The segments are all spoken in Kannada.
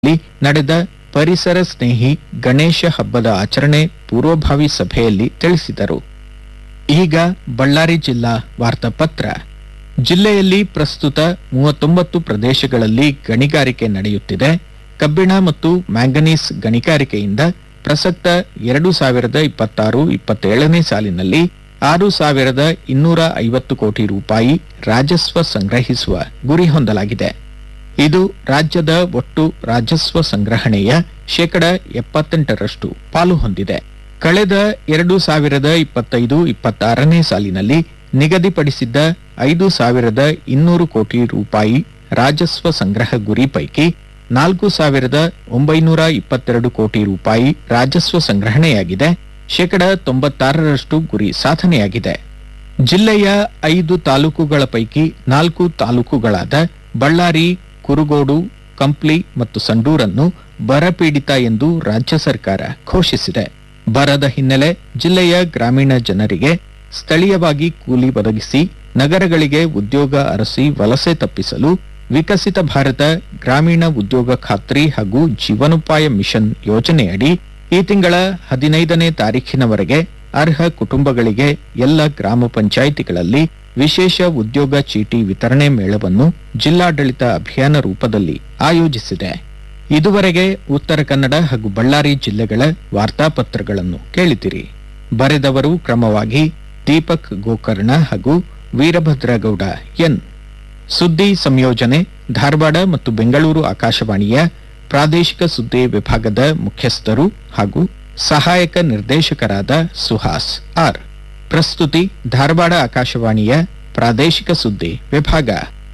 ಲಿ ನಡೆದ ಪರಿಸರ ಸ್ನೇಹಿ ಗಣೇಶ ಹಬ್ಬದ ಆಚರಣೆ ಪೂರ್ವಭಾವಿ ಸಭೆಯಲ್ಲಿ ತಿಳಿಸಿದರು ಈಗ ಬಳ್ಳಾರಿ ಜಿಲ್ಲಾ ವಾರ್ತಾಪತ್ರ ಜಿಲ್ಲೆಯಲ್ಲಿ ಪ್ರಸ್ತುತ ಮೂವತ್ತೊಂಬತ್ತು ಪ್ರದೇಶಗಳಲ್ಲಿ ಗಣಿಗಾರಿಕೆ ನಡೆಯುತ್ತಿದೆ ಕಬ್ಬಿಣ ಮತ್ತು ಮ್ಯಾಂಗನೀಸ್ ಗಣಿಗಾರಿಕೆಯಿಂದ ಪ್ರಸಕ್ತ ಎರಡು ಸಾವಿರದ ಇಪ್ಪತ್ತಾರು ಇಪ್ಪತ್ತೇಳನೇ ಸಾಲಿನಲ್ಲಿ ಆರು ಸಾವಿರದ ಇನ್ನೂರ ಐವತ್ತು ಕೋಟಿ ರೂಪಾಯಿ ರಾಜಸ್ವ ಸಂಗ್ರಹಿಸುವ ಗುರಿ ಹೊಂದಲಾಗಿದೆ ಇದು ರಾಜ್ಯದ ಒಟ್ಟು ರಾಜಸ್ವ ಸಂಗ್ರಹಣೆಯ ಶೇಕಡ ಎಪ್ಪತ್ತೆಂಟರಷ್ಟು ಪಾಲು ಹೊಂದಿದೆ ಕಳೆದ ಎರಡು ಸಾವಿರದ ಇಪ್ಪತ್ತೈದು ಇಪ್ಪತ್ತಾರನೇ ಸಾಲಿನಲ್ಲಿ ನಿಗದಿಪಡಿಸಿದ್ದ ಐದು ಸಾವಿರದ ಇನ್ನೂರು ಕೋಟಿ ರೂಪಾಯಿ ರಾಜಸ್ವ ಸಂಗ್ರಹ ಗುರಿ ಪೈಕಿ ನಾಲ್ಕು ಸಾವಿರದ ಒಂಬೈನೂರ ಇಪ್ಪತ್ತೆರಡು ಕೋಟಿ ರೂಪಾಯಿ ರಾಜಸ್ವ ಸಂಗ್ರಹಣೆಯಾಗಿದೆ ಶೇಕಡ ತೊಂಬತ್ತಾರರಷ್ಟು ಗುರಿ ಸಾಧನೆಯಾಗಿದೆ ಜಿಲ್ಲೆಯ ಐದು ತಾಲೂಕುಗಳ ಪೈಕಿ ನಾಲ್ಕು ತಾಲೂಕುಗಳಾದ ಬಳ್ಳಾರಿ ಕುರುಗೋಡು ಕಂಪ್ಲಿ ಮತ್ತು ಸಂಡೂರನ್ನು ಬರಪೀಡಿತ ಎಂದು ರಾಜ್ಯ ಸರ್ಕಾರ ಘೋಷಿಸಿದೆ ಬರದ ಹಿನ್ನೆಲೆ ಜಿಲ್ಲೆಯ ಗ್ರಾಮೀಣ ಜನರಿಗೆ ಸ್ಥಳೀಯವಾಗಿ ಕೂಲಿ ಒದಗಿಸಿ ನಗರಗಳಿಗೆ ಉದ್ಯೋಗ ಅರಸಿ ವಲಸೆ ತಪ್ಪಿಸಲು ವಿಕಸಿತ ಭಾರತ ಗ್ರಾಮೀಣ ಉದ್ಯೋಗ ಖಾತ್ರಿ ಹಾಗೂ ಜೀವನೋಪಾಯ ಮಿಷನ್ ಯೋಜನೆಯಡಿ ಈ ತಿಂಗಳ ಹದಿನೈದನೇ ತಾರೀಖಿನವರೆಗೆ ಅರ್ಹ ಕುಟುಂಬಗಳಿಗೆ ಎಲ್ಲ ಗ್ರಾಮ ಪಂಚಾಯಿತಿಗಳಲ್ಲಿ ವಿಶೇಷ ಉದ್ಯೋಗ ಚೀಟಿ ವಿತರಣೆ ಮೇಳವನ್ನು ಜಿಲ್ಲಾಡಳಿತ ಅಭಿಯಾನ ರೂಪದಲ್ಲಿ ಆಯೋಜಿಸಿದೆ ಇದುವರೆಗೆ ಉತ್ತರ ಕನ್ನಡ ಹಾಗೂ ಬಳ್ಳಾರಿ ಜಿಲ್ಲೆಗಳ ವಾರ್ತಾಪತ್ರಗಳನ್ನು ಕೇಳಿದಿರಿ ಬರೆದವರು ಕ್ರಮವಾಗಿ ದೀಪಕ್ ಗೋಕರ್ಣ ಹಾಗೂ ವೀರಭದ್ರಗೌಡ ಎನ್ ಸುದ್ದಿ ಸಂಯೋಜನೆ ಧಾರವಾಡ ಮತ್ತು ಬೆಂಗಳೂರು ಆಕಾಶವಾಣಿಯ ಪ್ರಾದೇಶಿಕ ಸುದ್ದಿ ವಿಭಾಗದ ಮುಖ್ಯಸ್ಥರು ಹಾಗೂ ಸಹಾಯಕ ನಿರ್ದೇಶಕರಾದ ಸುಹಾಸ್ ಆರ್ ಪ್ರಸ್ತುತಿ ಧಾರವಾಡ ಆಕಾಶವಾಣಿಯ ಪ್ರಾದೇಶಿಕ ಸುದ್ದಿ ವಿಭಾಗ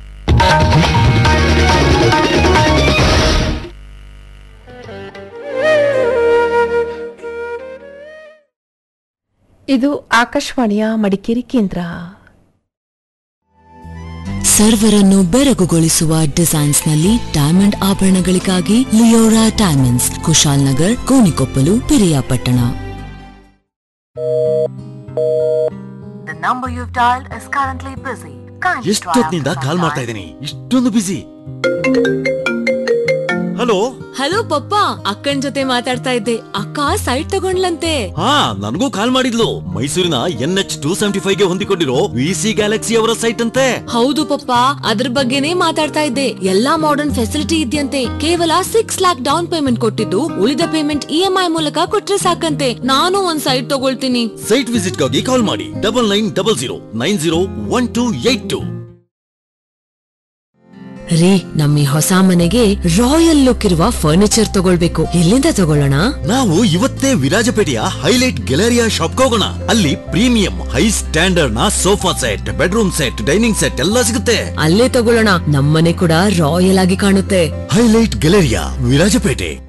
ಇದು ಆಕಾಶವಾಣಿಯ ಮಡಿಕೇರಿ ಕೇಂದ್ರ ಸರ್ವರನ್ನು ಬೆರಗುಗೊಳಿಸುವ ಡಿಸೈನ್ಸ್ ನಲ್ಲಿ ಡೈಮಂಡ್ ಆಭರಣಗಳಿಗಾಗಿ Leora diamonds Kushalnagar Konikoppal Piriyapatna The number you've dialed is currently busy. Kindly try ಎಷ್ಟೊತ್ತಿನಿಂದ after ಕಾಲ್ some ಮಾಡ್ತಾ time. ಇದ್ದೀನಿ ಇಷ್ಟೊಂದು ಬಿಸಿ ಹಲೋ ಹಲೋ ಪಪ್ಪ ಅಕ್ಕನ್ ಜೊತೆ ಮಾತಾಡ್ತಾ ಇದ್ದೆ ಅಕ್ಕ ಸೈಟ್ ತಗೊಂಡ್ಲಂತೆ ಹಾ ನನಗೂ ಕಾಲ್ ಮಾಡಿದ್ಲು ಮೈಸೂರಿನ N H two seventy five ಗೆ ಹೊಂದಿಕೊಂಡಿರೋ ವಿ ಸಿ ಗ್ಯಾಲಕ್ಸಿ ಅವರ ಸೈಟ್ ಅಂತೆ ಹೌದು ಪಪ್ಪ ಅದ್ರ ಬಗ್ಗೆನೇ ಮಾತಾಡ್ತಾ ಇದ್ದೆ ಎಲ್ಲಾ ಮಾಡರ್ನ್ ಫೆಸಿಲಿಟಿ ಇದೆಯಂತೆ ಕೇವಲ ಸಿಕ್ಸ್ ಲ್ಯಾಕ್ ಡೌನ್ ಪೇಮೆಂಟ್ ಕೊಟ್ಟಿದ್ದು ಉಳಿದ ಪೇಮೆಂಟ್ ಇ ಎಂ ಐ ಮೂಲಕ ಕೊಟ್ರೆ ಸಾಕಂತೆ ನಾನು ಒಂದ್ ಸೈಟ್ ತಗೊಳ್ತೀನಿ ಸೈಟ್ ವಿಸಿಟ್ ಗಾಗಿ ಕಾಲ್ ಮಾಡಿ double nine double zero nine zero one two eight two ರೀ ನಮ್ಮ ಈ ಹೊಸ ಮನೆಗೆ ರಾಯಲ್ ಲುಕ್ ಇರುವ ಫರ್ನಿಚರ್ ತಗೊಳ್ಬೇಕು ಎಲ್ಲಿಂದ ತಗೊಳ್ಳೋಣ ನಾವು ಇವತ್ತೇ ವಿರಾಜಪೇಟೆಯ ಹೈಲೈಟ್ ಗ್ಯಾಲರಿಯಾ ಶಾಪ್ ಹೋಗೋಣ ಅಲ್ಲಿ ಪ್ರೀಮಿಯಂ ಹೈ ಸ್ಟ್ಯಾಂಡರ್ಡ್ ನ sofa set bedroom set dining set ಎಲ್ಲ ಸಿಗುತ್ತೆ ಅಲ್ಲೇ ತಗೊಳ್ಳೋಣ ನಮ್ಮನೆ ಕೂಡ ರಾಯಲ್ ಆಗಿ ಕಾಣುತ್ತೆ ಹೈಲೈಟ್ ಗ್ಯಾಲರಿಯಾ ವಿರಾಜಪೇಟೆ